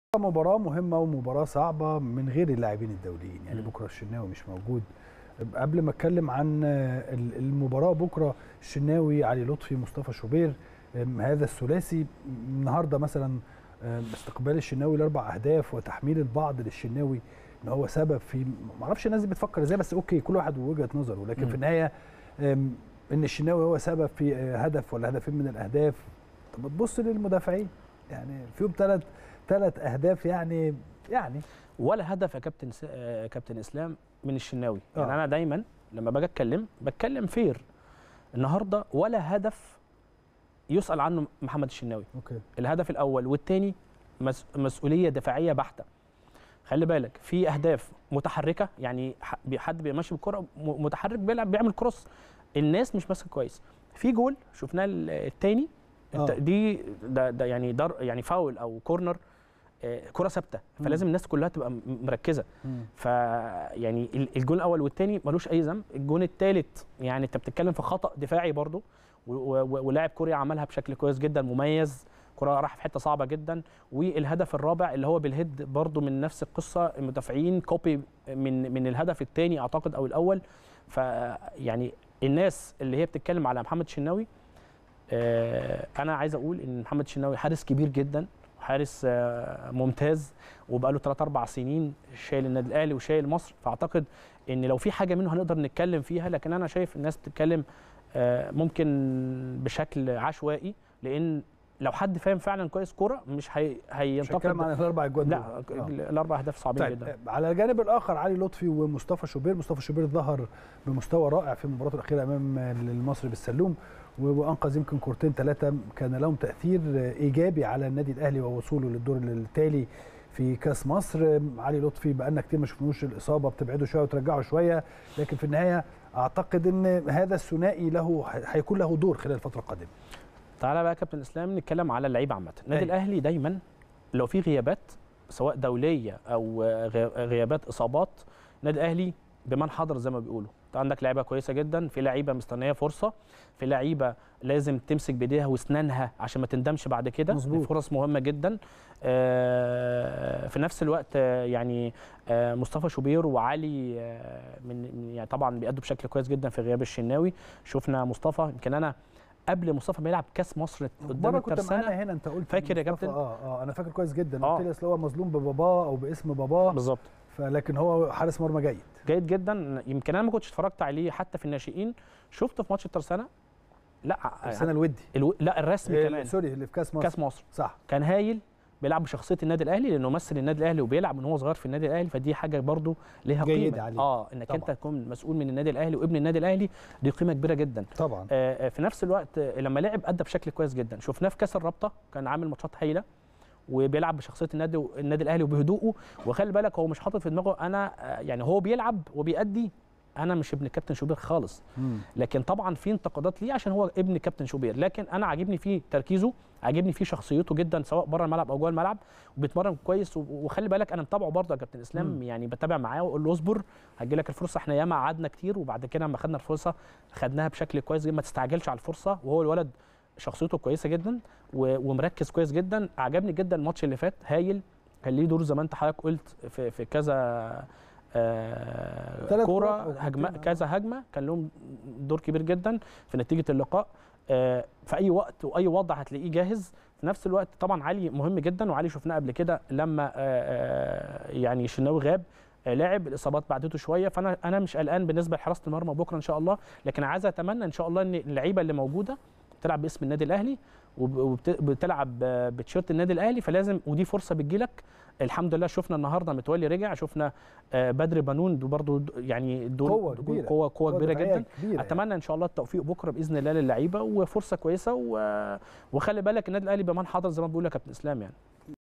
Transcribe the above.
مباراة مهمة ومباراة صعبة من غير اللاعبين الدوليين يعني مم. بكرة الشناوي مش موجود قبل ما اتكلم عن ال- المباراة بكرة الشناوي علي لطفي مصطفى شوبير أم، هذا الثلاثي النهارده مثلا أم، استقبال الشناوي لاربع اهداف وتحميل البعض للشناوي ان هو سبب في ما اعرفش الناس دي بتفكر ازاي بس اوكي كل واحد ووجهة نظره لكن مم. في النهاية أم، ان الشناوي هو سبب في آه، هدف ولا هدفين من الاهداف طب تبص للمدافعين يعني فيهم ثلاث ثلاث اهداف يعني يعني ولا هدف يا كابتن س... آه، كابتن اسلام من الشناوي يعني آه. انا دايما لما باجي اتكلم بتكلم فير النهارده ولا هدف يسال عنه محمد الشناوي اوكي الهدف الاول والثاني مس... مسؤوليه دفاعيه بحته خلي بالك في اهداف متحركه يعني ح- بي- حد بيمشي بالكره م- متحرك بيلعب بيعمل كروس الناس مش ماسكه كويس في جول شفناه ال- التاني الت- آه. دي ده, ده يعني در يعني فاول او كورنر آه، كره ثابته مم. فلازم الناس كلها تبقى م- مركزه ف يعني ال- الجون الاول والثاني ملوش اي ذنب الجون الثالث يعني انت بتتكلم في خطا دفاعي برضو و- و- ولاعب كوريا عملها بشكل كويس جدا مميز كرة راح في حته صعبه جدا والهدف الرابع اللي هو بالهيد برضو من نفس القصه المدافعين كوبي من من الهدف الثاني اعتقد او الاول فيعني الناس اللي هي بتتكلم على محمد شناوي آه، انا عايز اقول ان محمد شناوي حارس كبير جدا حارس آه، ممتاز وبقاله 3 4 سنين شايل النادي الاهلي وشايل مصر فاعتقد ان لو في حاجه منه هنقدر نتكلم فيها لكن انا شايف الناس بتتكلم آه، ممكن بشكل عشوائي لان لو حد فاهم فعلا كويس كوره مش هي مش هينتقد هتكلم عن الاربع اجوان لا دول. آه. الاربع اهداف صعبين طيب جدا على الجانب الاخر علي لطفي ومصطفى شوبير مصطفى شوبير ظهر بمستوى رائع في المباراه الاخيره امام المصري بالسلوم و- وانقذ يمكن كورتين ثلاثه كان لهم تاثير ايجابي على النادي الاهلي ووصوله للدور التالي في كاس مصر علي لطفي بقالنا كتير ما شفناهوش الاصابه بتبعده شويه وترجعه شويه لكن في النهايه اعتقد ان هذا الثنائي له هيكون له دور خلال الفتره القادمه تعالى بقى يا كابتن اسلام نتكلم على اللعيبه عامه النادي أيوة. الاهلي دايما لو في غيابات سواء دوليه او غي- غيابات اصابات النادي الاهلي بمن حضر زي ما بيقولوا انت عندك لعيبه كويسه جدا في لعيبه مستنيه فرصه في لعيبه لازم تمسك بايديها واسنانها عشان ما تندمش بعد كده مظبوط. فرص مهمه جدا آه، في نفس الوقت آه، يعني آه، مصطفى شوبير وعلي آه، من من- يعني طبعا بيأدوا بشكل كويس جدا في غياب الشناوي شفنا مصطفى يمكن انا قبل مصطفى ما يلعب كاس مصر قدام مره كنت الترسانه معانا هنا انت قلت فاكر يا مصطفى- كابتن؟ اه اه انا فاكر كويس جدا آه. قلت لي اصل هو مظلوم بباباه او باسم باباه بالظبط فلكن هو حارس مرمى جيد جيد جدا يمكن انا ما كنتش اتفرجت عليه حتى في الناشئين شفته في ماتش الترسانه لا السنه الودي الو... لا الرسمي إيه، كمان سوري اللي في كاس مصر كاس مصر صح كان هايل بيلعب بشخصيه النادي الاهلي لانه مثل النادي الاهلي وبيلعب من هو صغير في النادي الاهلي فدي حاجه برضو ليها جيد قيمه عليه. اه انك طبعاً. انت تكون مسؤول من النادي الاهلي وابن النادي الاهلي دي قيمه كبيره جدا طبعا آه، آه، في نفس الوقت آه، لما لعب ادى بشكل كويس جدا شفناه في كاس الرابطه كان عامل ماتشات هايله وبيلعب بشخصيه النادي النادي الاهلي وبهدوءه وخلي بالك هو مش حاطط في دماغه انا آه، يعني هو بيلعب وبيأدي انا مش ابن كابتن شوبير خالص مم. لكن طبعا في انتقادات ليه عشان هو ابن كابتن شوبير لكن انا عاجبني فيه تركيزه عاجبني فيه شخصيته جدا سواء بره الملعب او جوه الملعب وبيتمرن كويس و- وخلي بالك انا متابعه برضه يا كابتن اسلام مم. يعني بتابع معاه واقول له اصبر هتجي لك الفرصه احنا ياما قعدنا كتير وبعد كده لما خدنا الفرصه خدناها بشكل كويس جدا ما تستعجلش على الفرصه وهو الولد شخصيته كويسه جدا و- ومركز كويس جدا عجبني جدا الماتش اللي فات هايل كان ليه دور زي ما انت حضرتك قلت في, في كذا آه تلات كورات كوره أو هجمه كورتين، آه. كذا هجمه كان لهم دور كبير جدا في نتيجه اللقاء آه في اي وقت واي وضع هتلاقيه جاهز في نفس الوقت طبعا علي مهم جدا وعلي شفناه قبل كده لما آه آه يعني شناوي غاب آه، لعب الاصابات بعدته شويه فانا انا مش قلقان بالنسبه لحراسه المرمى بكره ان شاء الله لكن عايز اتمنى ان شاء الله ان اللعيبه اللي موجوده تلعب باسم النادي الاهلي وبتلعب بتشيرت النادي الاهلي فلازم ودي فرصه بتجيلك الحمد لله شفنا النهارده متولي رجع شفنا آه، بدر بنون برضه يعني دور قوة كبيرة. قوه قوه كبيره دفاعية جدا كبيرة اتمنى ان شاء الله التوفيق بكره باذن الله للعيبه وفرصه كويسه و... وخلي بالك النادي الاهلي بمن حضر زي ما بيقول يا كابتن اسلام يعني